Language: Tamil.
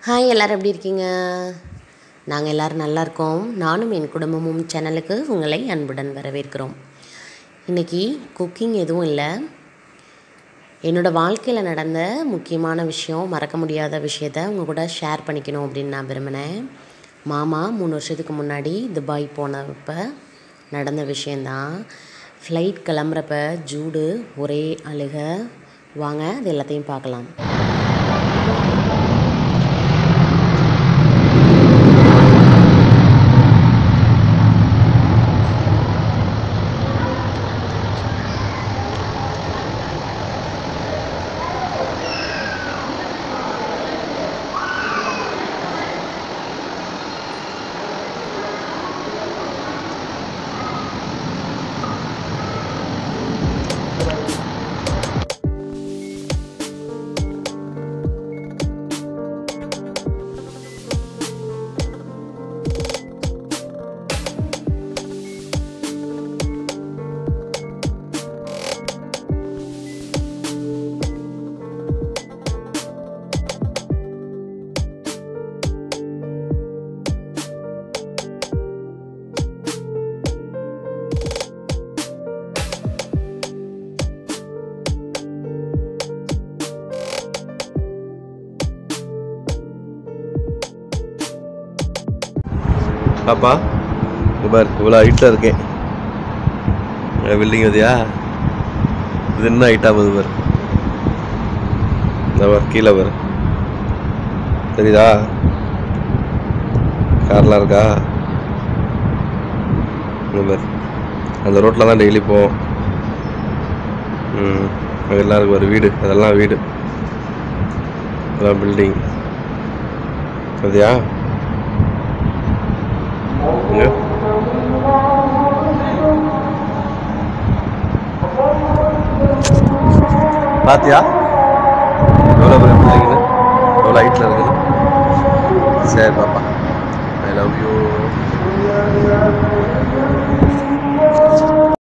ஹாய் எல்லோரும் எப்படி இருக்கீங்க நாங்கள் எல்லோரும் நல்லா இருக்கோம் நானும் என் குடும்பமும் சேனலுக்கு உங்களை அன்புடன் வரவேற்கிறோம் இன்றைக்கி குக்கிங் எதுவும் இல்லை என்னோடய வாழ்க்கையில் நடந்த முக்கியமான விஷயம் மறக்க முடியாத விஷயத்த உங்கள் கூட ஷேர் பண்ணிக்கணும் அப்படின்னு நான் விரும்பினேன் மாமா மூணு வருஷத்துக்கு முன்னாடி துபாய் போனப்ப நடந்த விஷயந்தான் ஃப்ளைட் கிளம்புறப்ப ஜூடு ஒரே அழுக வாங்க அது எல்லாத்தையும் பார்க்கலாம் பாப்பா இங்க பாரு இவ்வளோ ஹைட்டில் இருக்கேன் பில்டிங் வதியா இது என்ன ஹைட்டாக போகுது பாரு இந்த பாரு கீழே பாரு தெரியுதா கார்லாம் இருக்கா இங்க பாரு அந்த ரோட்டில் தான் டெய்லி போவோம் ம் அதெல்லாம் இருக்கு பாரு வீடு அதெல்லாம் வீடு அதெல்லாம் பில்டிங் சரியா இங்க பாத்தியா எவ்வளோ பெரிய பில்டிங்னு எவ்வளோ ஹைட்டில் இருக்குது சரி பாப்பா ஐ லவ் யூ